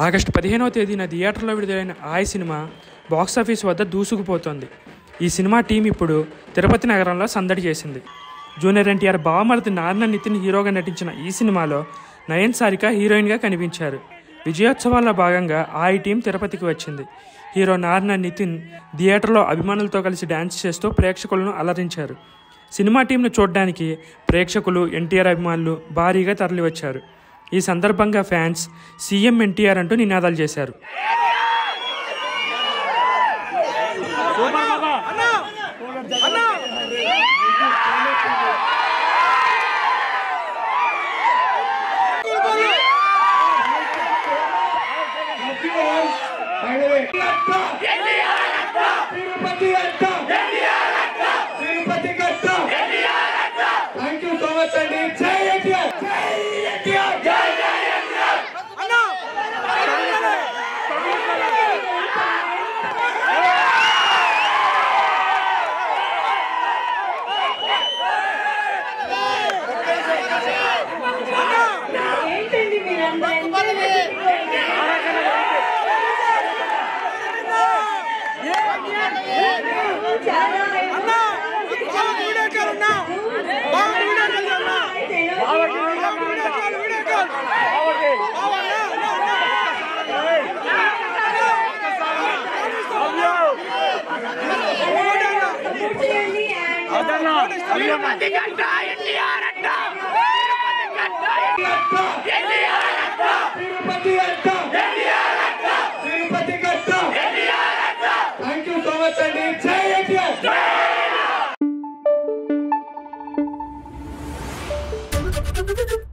August పదిహేనవ తేదీన థియేటర్లో విడుదలైన ఆయ్ సినిమా బాక్సాఫీస్ వద్ద దూసుకుపోతోంది ఈ సినిమా టీం ఇప్పుడు తిరుపతి నగరంలో సందడి చేసింది జూనియర్ ఎన్టీఆర్ బావమరిది నారాయణ నితిన్ హీరోగా నటించిన ఈ సినిమాలో నయన్ సారిక హీరోయిన్గా కనిపించారు విజయోత్సవాల్లో భాగంగా ఆయ్ టీం తిరుపతికి వచ్చింది హీరో నారాయణ నితిన్ థియేటర్లో అభిమానులతో కలిసి డ్యాన్స్ చేస్తూ ప్రేక్షకులను అలరించారు సినిమా టీంను చూడడానికి ప్రేక్షకులు ఎన్టీఆర్ అభిమానులు భారీగా తరలివచ్చారు ఈ సందర్భంగా ఫ్యాన్స్ సీఎం ఎన్టీఆర్ అంటూ నినాదాలు చేశారు తిరుపతి అట్ట తిరుపతి కట్ట థ్యాంక్ యూ సో మచ్ అండి జై ఎన్టీఆర్ జై ఎన్టీఆర్ జై జై ఎన్టీఆర్ ఏంటండి మీరందరూ చాలా తిరుపతి కట్ట ఎన్టీఆర్ అట్ట తిరుపతి అట్ట తిరుపతి కట్ట థ్యాంక్ యూ సో మచ్ అండి జై ఎన్టీఆర్